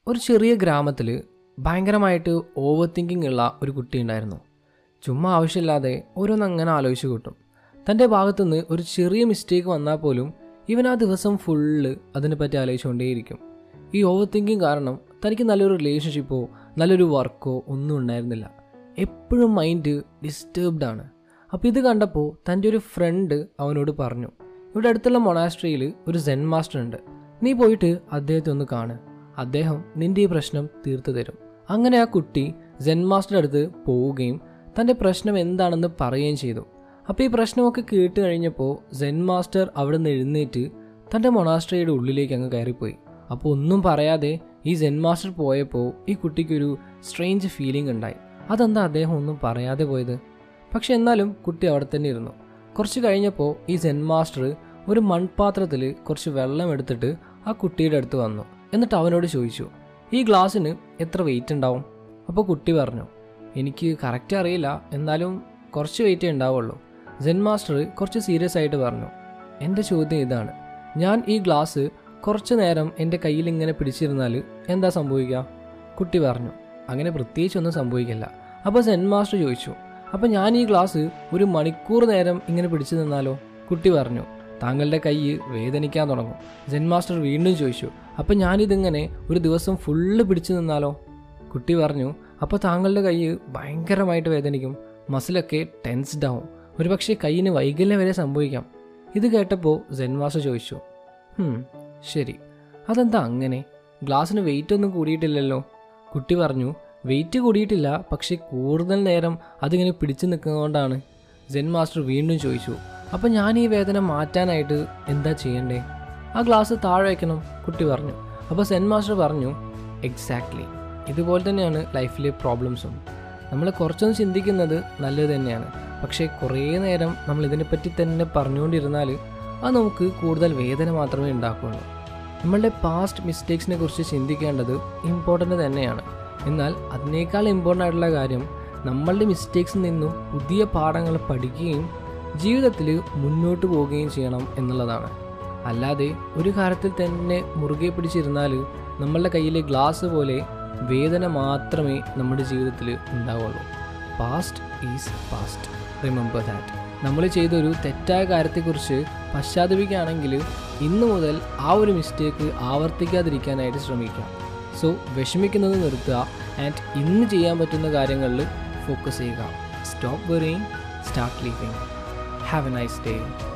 ഒരു ചെറിയ ഗ്രാമത്തിൽ ഭയങ്കരമായിട്ട് ഓവർ തിങ്കിങ് ഉള്ള ഒരു കുട്ടി ഉണ്ടായിരുന്നു ചുമ്മാ ആവശ്യമില്ലാതെ ഓരോന്ന് അങ്ങനെ ആലോചിച്ച് കൂട്ടും തൻ്റെ ഭാഗത്തുനിന്ന് ഒരു ചെറിയ മിസ്റ്റേക്ക് വന്നാൽ പോലും ഇവൻ ആ ദിവസം ഫുള്ള് അതിനെപ്പറ്റി ആലോചിച്ചുകൊണ്ടേയിരിക്കും ഈ ഓവർ തിങ്കിങ് കാരണം തനിക്ക് നല്ലൊരു റിലേഷൻഷിപ്പോ നല്ലൊരു വർക്കോ ഒന്നും ഉണ്ടായിരുന്നില്ല എപ്പോഴും മൈൻഡ് ഡിസ്റ്റർബ്ഡ് ആണ് അപ്പോൾ ഇത് കണ്ടപ്പോൾ തൻ്റെ ഒരു ഫ്രണ്ട് അവനോട് പറഞ്ഞു ഇവിടെ അടുത്തുള്ള മൊണാസ്ട്രിയിൽ ഒരു സെൻ മാസ്റ്റർ ഉണ്ട് നീ പോയിട്ട് അദ്ദേഹത്തെ ഒന്ന് കാണ് അദ്ദേഹം നിന്റെ ഈ പ്രശ്നം തീർത്തു തരും അങ്ങനെ ആ കുട്ടി സെൻ മാസ്റ്ററുടെ അടുത്ത് പോവുകയും തൻ്റെ പ്രശ്നം എന്താണെന്ന് പറയുകയും ചെയ്തു അപ്പോൾ ഈ പ്രശ്നമൊക്കെ കേട്ട് കഴിഞ്ഞപ്പോൾ സെൻ മാസ്റ്റർ അവിടെ നിന്ന് എഴുന്നേറ്റ് തൻ്റെ മൊണാസ്ട്രിയുടെ ഉള്ളിലേക്ക് അങ്ങ് കയറിപ്പോയി അപ്പോൾ ഒന്നും പറയാതെ ഈ സെൻ മാസ്റ്റർ പോയപ്പോൾ ഈ കുട്ടിക്കൊരു സ്ട്രേഞ്ച് ഫീലിംഗ് ഉണ്ടായി അതെന്താ അദ്ദേഹം ഒന്നും പറയാതെ പോയത് പക്ഷെ എന്നാലും കുട്ടി അവിടെ തന്നെ ഇരുന്നു കുറച്ച് കഴിഞ്ഞപ്പോൾ ഈ സെൻ മാസ്റ്റർ ഒരു മൺപാത്രത്തിൽ കുറച്ച് വെള്ളം എടുത്തിട്ട് ആ കുട്ടിയുടെ അടുത്ത് വന്നു എന്നിട്ട് അവനോട് ചോദിച്ചു ഈ ഗ്ലാസ്സിന് എത്ര വെയിറ്റ് ഉണ്ടാവും അപ്പോൾ കുട്ടി പറഞ്ഞു എനിക്ക് കറക്റ്റ് അറിയില്ല എന്നാലും കുറച്ച് വെയിറ്റേ ഉണ്ടാവുള്ളൂ സെൻ മാസ്റ്റർ കുറച്ച് സീരിയസ് ആയിട്ട് പറഞ്ഞു എൻ്റെ ചോദ്യം ഇതാണ് ഞാൻ ഈ ഗ്ലാസ് കുറച്ച് നേരം എൻ്റെ കയ്യിൽ ഇങ്ങനെ പിടിച്ചിരുന്നാൽ എന്താ സംഭവിക്കുക കുട്ടി പറഞ്ഞു അങ്ങനെ പ്രത്യേകിച്ചൊന്നും സംഭവിക്കില്ല അപ്പോൾ സെൻ മാസ്റ്റർ ചോദിച്ചു അപ്പോൾ ഞാൻ ഈ ഗ്ലാസ് ഒരു മണിക്കൂർ നേരം ഇങ്ങനെ പിടിച്ചു നിന്നാലോ കുട്ടി പറഞ്ഞു താങ്കളുടെ കൈ വേദനിക്കാൻ തുടങ്ങും സെൻ മാസ്റ്റർ വീണ്ടും ചോദിച്ചു അപ്പോൾ ഞാനിതിങ്ങനെ ഒരു ദിവസം ഫുള്ള് പിടിച്ചു നിന്നാലോ കുട്ടി പറഞ്ഞു അപ്പോൾ താങ്കളുടെ കൈ ഭയങ്കരമായിട്ട് വേദനിക്കും മസിലൊക്കെ ടെൻസ്ഡ് ആവും ഒരുപക്ഷെ കൈയിന് വൈകല്യം വരെ സംഭവിക്കാം ഇത് കേട്ടപ്പോൾ സെൻ മാസ്റ്റർ ചോദിച്ചു "ഹും, ശരി അതെന്താ അങ്ങനെ ഗ്ലാസ്സിന് വെയിറ്റ് ഒന്നും കൂടിയിട്ടില്ലല്ലോ കുട്ടി പറഞ്ഞു വെയിറ്റ് കൂടിയിട്ടില്ല പക്ഷേ കൂടുതൽ നേരം അതിങ്ങനെ പിടിച്ചു നിൽക്കുന്നതുകൊണ്ടാണ് സെൻ മാസ്റ്റർ വീണ്ടും ചോദിച്ചു അപ്പം ഞാൻ ഈ വേദന മാറ്റാനായിട്ട് എന്താ ചെയ്യണ്ടേ ആ ഗ്ലാസ് താഴെ വയ്ക്കണം കുട്ടി പറഞ്ഞു അപ്പോൾ സെൻ മാസ്റ്റർ പറഞ്ഞു എക്സാക്ട്ലി ഇതുപോലെ തന്നെയാണ് ലൈഫിലെ പ്രോബ്ലംസും നമ്മൾ കുറച്ചൊന്ന് ചിന്തിക്കുന്നത് നല്ലത് തന്നെയാണ് പക്ഷേ കുറേ നേരം നമ്മൾ ഇതിനെപ്പറ്റി തന്നെ പറഞ്ഞുകൊണ്ടിരുന്നാൽ അത് നമുക്ക് കൂടുതൽ വേദന മാത്രമേ ഉണ്ടാക്കുകയുള്ളൂ നമ്മളുടെ പാസ്റ്റ് മിസ്റ്റേക്സിനെ കുറിച്ച് ചിന്തിക്കേണ്ടത് ഇമ്പോർട്ടൻ്റ് തന്നെയാണ് എന്നാൽ അതിനേക്കാൾ ഇമ്പോർട്ടൻ്റ് ആയിട്ടുള്ള കാര്യം നമ്മളുടെ മിസ്റ്റേക്സിൽ നിന്നും പുതിയ പാഠങ്ങൾ പഠിക്കുകയും ജീവിതത്തിൽ മുന്നോട്ട് പോവുകയും ചെയ്യണം എന്നുള്ളതാണ് അല്ലാതെ ഒരു കാര്യത്തിൽ തന്നെ മുറുകെ പിടിച്ചിരുന്നാൽ നമ്മളുടെ കയ്യിലെ ഗ്ലാസ് പോലെ വേദന മാത്രമേ നമ്മുടെ ജീവിതത്തിൽ ഉണ്ടാവുള്ളൂ past is past remember that നമ്മൾ ചെയ്തൊരു തെറ്റായ കാര്യത്തെക്കുറിച്ച് പശ്ചാത്തപിക്കുകയാണെങ്കിൽ ഇന്നു മുതൽ ആ ഒരു മിസ്റ്റേക്ക് ആവർത്തിക്കാതിരിക്കാനായിട്ട് ശ്രമിക്കാം സോ വിഷമിക്കുന്നത് നിർത്തുക ആൻഡ് ഇന്ന് ചെയ്യാൻ പറ്റുന്ന കാര്യങ്ങളിൽ ഫോക്കസ് ചെയ്യുക stop worrying start living have a nice day